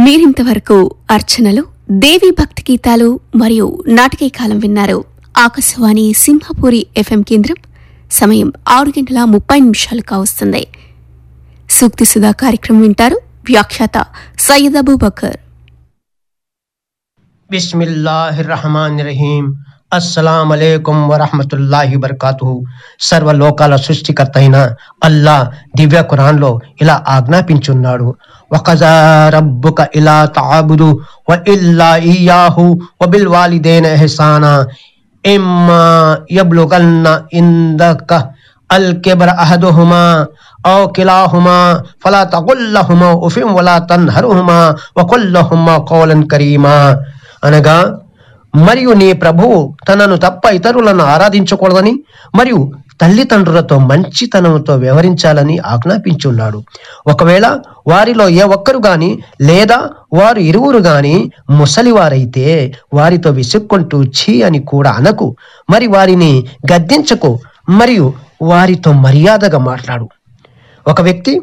మీరింతవరకు అర్చనలు దేవి భక్తి గీతాలు మరియు నాటకీ కాలం విన్నారు ఆకాశవాణి సింహపురి ఎఫ్ఎం కేంద్రం సమయం ఆరు గంటల ముప్పై నిమిషాలు కావస్తుంది సూక్తి సుధా కార్యక్రమం వింటారు వ్యాఖ్యాత సయ్యద్ అబూబకర్ బిస్మిల్లాహిర్రహమానిర్రహీం అస్సలాం అలైకుం వరహమతుల్లాహి బర్కాతుహు సర్వలోకాల సృష్టికర్త అయిన అల్లా దివ్య ఖురాన్లో ఇలా ఆజ్ఞాపించున్నాడు వకజా రబ్బుక ఇలా తాబుదు వ ఇల్లా ఇయాహు వ బిల్ వాలిదైన ఎహసానా ఇమ్మా యబ్లుగన్న ఇందక అల్ కిబర అహదుహుమా أو كلاهما فلا تقل لهما أف ولا تنهرهما وقل لهما قولا كريما అనగా మరియు నీ ప్రభువు తనను తప్ప ఇతరులను ఆరాధించకూడదని మరియు తల్లిదండ్రులతో మంచితనంతో వ్యవహరించాలని ఆజ్ఞాపించున్నాడు ఒకవేళ వారిలో ఏ ఒక్కరు గాని లేదా వారు ఇరువురు గాని ముసలివారైతే వారితో విసుక్కుంటూ ఛీ అని కూడా అనకు మరి వారిని గద్దించకు మరియు వారితో మర్యాదగా మాట్లాడు ఒక వ్యక్తి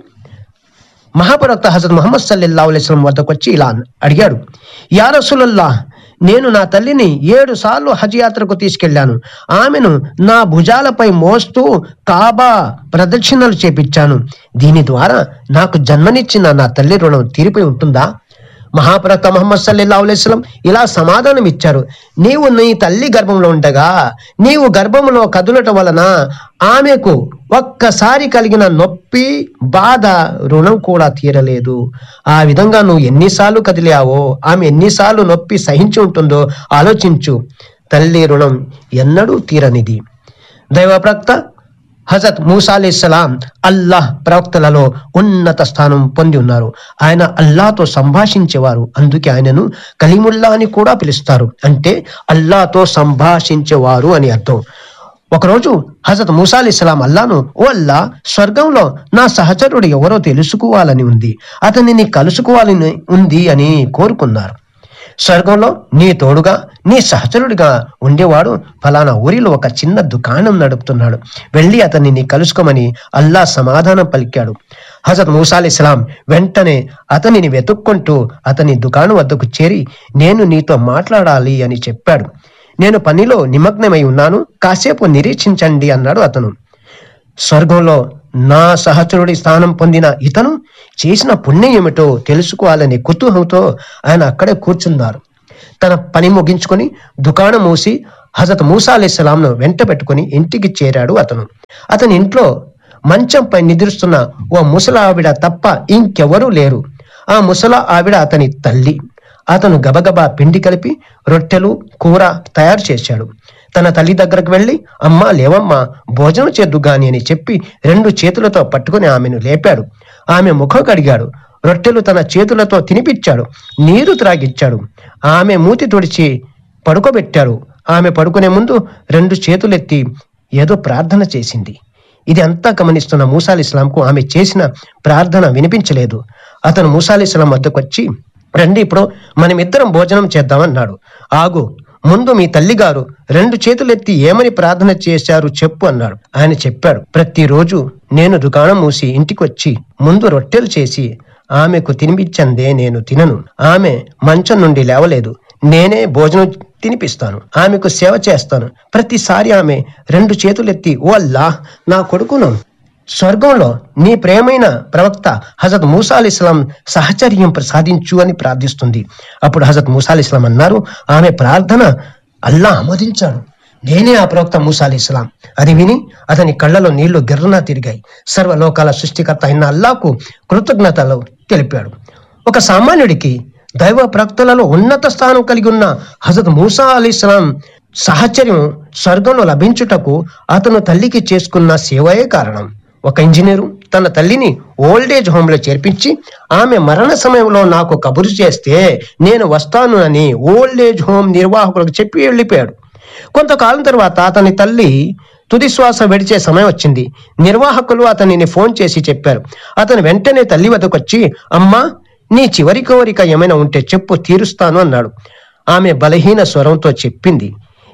మహాప్రవక్త హజరత్ ముహమ్మద్ సల్లల్లా అలైస్లం వద్దకు వచ్చి ఇలా అడిగాడు యా రసూలల్లా నేను నా తల్లిని ఏడు సార్లు హజ్ యాత్రకు తీసుకెళ్లాను ఆమెను నా భుజాలపై మోస్తూ కాబా ప్రదక్షిణలు చేపించాను దీని ద్వారా నాకు జన్మనిచ్చిన నా తల్లి రుణం తీరిపోయి ఉంటుందా మహాప్రవక్త ముహమ్మద్ సల్లల్లా అలైస్లం ఇలా సమాధానం ఇచ్చారు నీవు నీ తల్లి గర్భంలో ఉండగా నీవు గర్భంలో కదులటం వలన ఆమెకు ఒక్కసారి కలిగిన నొప్పి బాధ రుణం కూడా తీరలేదు ఆ విధంగా నువ్వు ఎన్నిసార్లు కదిలావో ఆమె ఎన్నిసార్లు నొప్పి సహించి ఉంటుందో ఆలోచించు తల్లి రుణం ఎన్నడూ తీరనిది దైవ ప్రక్త హజరత్ మూసా అలీస్లాం అల్లాహ్ ప్రవక్తలలో ఉన్నత స్థానం పొంది ఉన్నారు ఆయన అల్లాతో సంభాషించేవారు అందుకే ఆయనను కలీముల్లా అని కూడా పిలుస్తారు అంటే అల్లాతో సంభాషించేవారు అని అర్థం ఒకరోజు హజరత్ మూసా అలీస్లాం అల్లాను ఓ అల్లా స్వర్గంలో నా సహచరుడు ఎవరో తెలుసుకోవాలని ఉంది అతనిని కలుసుకోవాలని ఉంది అని కోరుకున్నారు స్వర్గంలో నీ తోడుగా నీ సహచరుడిగా ఉండేవాడు ఫలానా ఊరిలో ఒక చిన్న దుకాణం నడుపుతున్నాడు వెళ్ళి అతన్ని నీ కలుసుకోమని అల్లా సమాధానం పలికాడు హజరత్ మూసా ఇస్లాం వెంటనే అతనిని వెతుక్కుంటూ అతని దుకాణం వద్దకు చేరి నేను నీతో మాట్లాడాలి అని చెప్పాడు నేను పనిలో నిమగ్నమై ఉన్నాను కాసేపు నిరీక్షించండి అన్నాడు అతను స్వర్గంలో నా సహచరుడి స్థానం పొందిన ఇతను చేసిన పుణ్యం ఏమిటో తెలుసుకోవాలనే కుతూహంతో ఆయన అక్కడే కూర్చున్నారు తన పని ముగించుకొని దుకాణం మూసి హజరత్ మూసా అలీస్లాంను వెంట పెట్టుకుని ఇంటికి చేరాడు అతను అతని ఇంట్లో మంచంపై నిద్రిస్తున్న ఓ ముసల ఆవిడ తప్ప ఇంకెవరూ లేరు ఆ ముసల ఆవిడ అతని తల్లి అతను గబగబా పిండి కలిపి రొట్టెలు కూర తయారు చేశాడు తన తల్లి దగ్గరకు వెళ్ళి అమ్మా లేవమ్మా భోజనం చేద్దు గాని అని చెప్పి రెండు చేతులతో పట్టుకుని ఆమెను లేపాడు ఆమె ముఖం కడిగాడు రొట్టెలు తన చేతులతో తినిపించాడు నీరు త్రాగిచ్చాడు ఆమె మూతి తుడిచి పడుకోబెట్టాడు ఆమె పడుకునే ముందు రెండు చేతులెత్తి ఏదో ప్రార్థన చేసింది ఇది అంతా గమనిస్తున్న మూసాల్ ఇస్లాంకు ఆమె చేసిన ప్రార్థన వినిపించలేదు అతను మూసాల్ ఇస్లాం వద్దకు వచ్చి రండి ఇప్పుడు మనమిద్దరం భోజనం చేద్దామన్నాడు ఆగు ముందు మీ తల్లిగారు రెండు చేతులెత్తి ఏమని ప్రార్థన చేశారు చెప్పు అన్నాడు ఆయన చెప్పాడు ప్రతిరోజు నేను దుకాణం మూసి ఇంటికి వచ్చి ముందు రొట్టెలు చేసి ఆమెకు తినిపించందే నేను తినను ఆమె మంచం నుండి లేవలేదు నేనే భోజనం తినిపిస్తాను ఆమెకు సేవ చేస్తాను ప్రతిసారి ఆమె రెండు చేతులెత్తి ఓ అల్లా నా కొడుకును స్వర్గంలో నీ ప్రేమైన ప్రవక్త హజరత్ మూసా అలీ ఇస్లాం సహచర్యం ప్రసాదించు అని ప్రార్థిస్తుంది అప్పుడు హజరత్ మూసా అలీ ఇస్లాం అన్నారు ఆమె ప్రార్థన అల్లా ఆమోదించాడు నేనే ఆ ప్రవక్త మూసా అలీ ఇస్లాం అది విని అతని కళ్ళలో నీళ్లు గిర్రన తిరిగాయి సర్వలోకాల సృష్టికర్త అయిన అల్లాకు కృతజ్ఞతలు తెలిపాడు ఒక సామాన్యుడికి దైవ ప్రవక్తలలో ఉన్నత స్థానం కలిగి ఉన్న హజరత్ మూసా అలీ ఇస్లాం సహచర్యం స్వర్గంలో లభించుటకు అతను తల్లికి చేసుకున్న సేవయే కారణం ఒక ఇంజనీరు తన తల్లిని ఓల్డేజ్ హోమ్ లో చేర్పించి ఆమె మరణ సమయంలో నాకు కబురు చేస్తే నేను వస్తాను అని ఓల్డేజ్ హోమ్ నిర్వాహకులకు చెప్పి వెళ్ళిపోయాడు కొంతకాలం తర్వాత అతని తల్లి తుది శ్వాస విడిచే సమయం వచ్చింది నిర్వాహకులు అతనిని ఫోన్ చేసి చెప్పారు అతను వెంటనే తల్లి వద్దకు వచ్చి అమ్మా నీ చివరి కోరిక ఏమైనా ఉంటే చెప్పు తీరుస్తాను అన్నాడు ఆమె బలహీన స్వరంతో చెప్పింది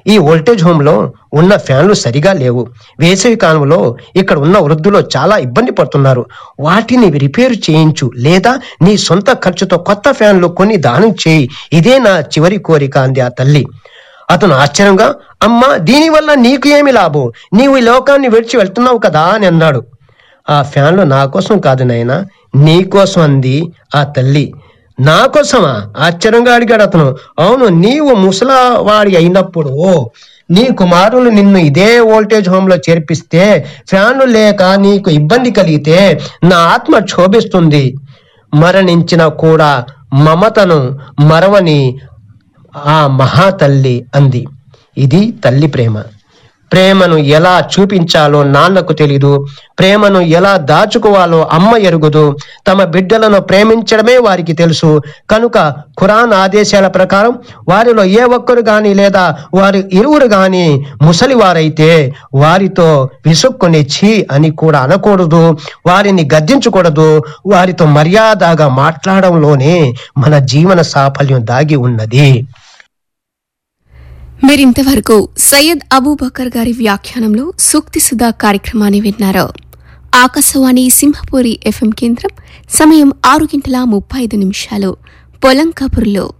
ఈ వోల్టేజ్ హోమ్లో ఉన్న ఫ్యాన్లు సరిగా లేవు వేసవి కాలంలో ఇక్కడ ఉన్న వృద్ధులు చాలా ఇబ్బంది పడుతున్నారు వాటిని రిపేర్ చేయించు లేదా నీ సొంత ఖర్చుతో కొత్త ఫ్యాన్లు కొని దానం చేయి ఇదే నా చివరి కోరిక అంది ఆ తల్లి అతను ఆశ్చర్యంగా అమ్మా దీనివల్ల నీకు ఏమి లాభం నీవు ఈ లోకాన్ని విడిచి వెళ్తున్నావు కదా అని అన్నాడు ఆ ఫ్యాన్లు నా కోసం కాదు నాయనా నీ కోసం అంది ఆ తల్లి నా కోసమా ఆశ్చర్యంగా అడిగాడు అతను అవును నీవు ముసలవాడి అయినప్పుడు నీ కుమారులు నిన్ను ఇదే వోల్టేజ్ హోమ్ లో చేర్పిస్తే ఫ్యాన్లు లేక నీకు ఇబ్బంది కలిగితే నా ఆత్మ క్షోభిస్తుంది మరణించిన కూడా మమతను మరవని ఆ మహాతల్లి అంది ఇది తల్లి ప్రేమ ప్రేమను ఎలా చూపించాలో నాన్నకు తెలీదు ప్రేమను ఎలా దాచుకోవాలో అమ్మ ఎరుగుదు తమ బిడ్డలను ప్రేమించడమే వారికి తెలుసు కనుక ఖురాన్ ఆదేశాల ప్రకారం వారిలో ఏ ఒక్కరు గాని లేదా వారి ఇరువురు గాని ముసలివారైతే వారితో విసుక్కుని ఛీ అని కూడా అనకూడదు వారిని గద్దించకూడదు వారితో మర్యాదగా మాట్లాడంలోనే మన జీవన సాఫల్యం దాగి ఉన్నది మీరింతవరకు సయ్యద్ అబూబకర్ గారి వ్యాఖ్యానంలో సూక్తి సుధా కార్యక్రమాన్ని విన్నారు ఆకాశవాణి సింహపూరి ఎఫ్ఎం కేంద్రం సమయం ఆరు గంటల ముప్పై ఐదు నిమిషాలు పొలం కబుర్లో